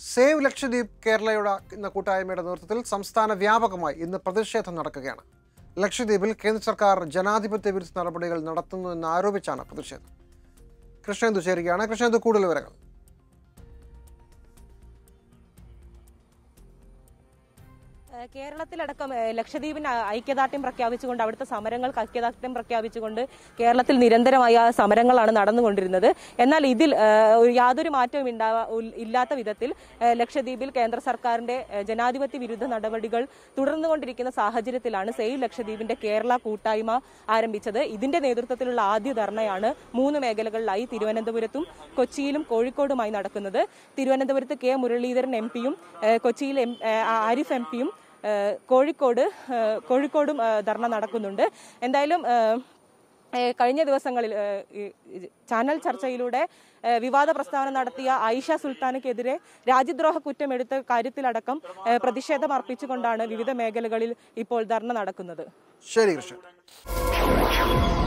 save Lakshadweep കേരളയുടെ എന്ന കൂട്ടായ്മയുടെ നേതൃത്വത്തിൽ സംസ്ഥാന വ്യാപകമായി ഇന്ന് പ്രതിഷേധം നടക്കുകയാണ് ലക്ഷദ്വീപിൽ കേന്ദ്ര സർക്കാർ ജനാധിപത്യ വിരുദ്ധ നടപടികൾ നടത്തുന്നു എന്ന് ആരോപിച്ചാണ് പ്രതിഷേധം കൃഷ്ണേന്ദു ചേരുകയാണ് കൃഷ്ണേന്ദു കൂടുതൽ വിവരങ്ങൾ ഏഹ് കേരളത്തിലടക്കം ഏഹ് ലക്ഷദ്വീപിന് ഐ- ഐക്യദാർഢ്യം പ്രഖ്യാപിച്ചുകൊണ്ട് അവിടുത്തെ സമരങ്ങൾക്ക് ഐക്യദാർഢ്യം പ്രഖ്യാപിച്ചുകൊണ്ട് കേരളത്തിൽ നിരന്തരമായ സമരങ്ങളാണ് നടന്നുകൊണ്ടിരുന്നത് എന്നാൽ ഇതിൽ ഏഹ്, ഒരു യാതൊരു മാറ്റവും ഉണ്ടാവാ ഉൽ- ഇല്ലാത്ത വിധത്തിൽ ഏഹ്, ലക്ഷദ്വീപിൽ കേന്ദ്ര സർക്കാരിന്റെ ഏഹ്, ജനാധിപത്യ വിരുദ്ധ നടപടികൾ തുടർന്നുകൊണ്ടിരിക്കുന്ന സാഹചര്യത്തിലാണ് സേവ് ലക്ഷദ്വീപിന്റെ കേരള കൂട്ടായ്മ ആരംഭിച്ചത് ഇതിന്റെ നേതൃത്വത്തിലുള്ള ആദ്യ ധർണയാണ് മൂന്ന് മേഖലകളിലായി തിരുവനന്തപുരത്തും കൊച്ചിയിലും കോഴിക്കോടുമായി നടക്കുന്നത് തിരുവനന്തപുരത്ത് കെ മുരളീധരൻ എം പിയും കൊച്ചിയിൽ എം ഏഹ്, ആരിഫ് എം പിയും ഏഹ് കോഴിക്കോട് ഏഹ് കോഴിക്കോടും ഏഹ് ധർണ നടക്കുന്നുണ്ട് എന്തായാലും ഏഹ് ഏഹ് കഴിഞ്ഞ ദിവസങ്ങളിൽ ഏഹ് ഈ- ഈ ചാനൽ ചർച്ചയിലൂടെ ഏഹ് വിവാദ പ്രസ്താവന നടത്തിയ ആയിഷ സുൽത്താനയ്ക്കെതിരെ രാജ്യദ്രോഹ കുറ്റം എടുത്ത കാര്യത്തിലടക്കം ഏഹ് പ്രതിഷേധം അർപ്പിച്ചുകൊണ്ടാണ് വിവിധ മേഖലകളിൽ ഇപ്പോൾ ധർണ നടക്കുന്നത് ശരി കൃഷ്ണൻ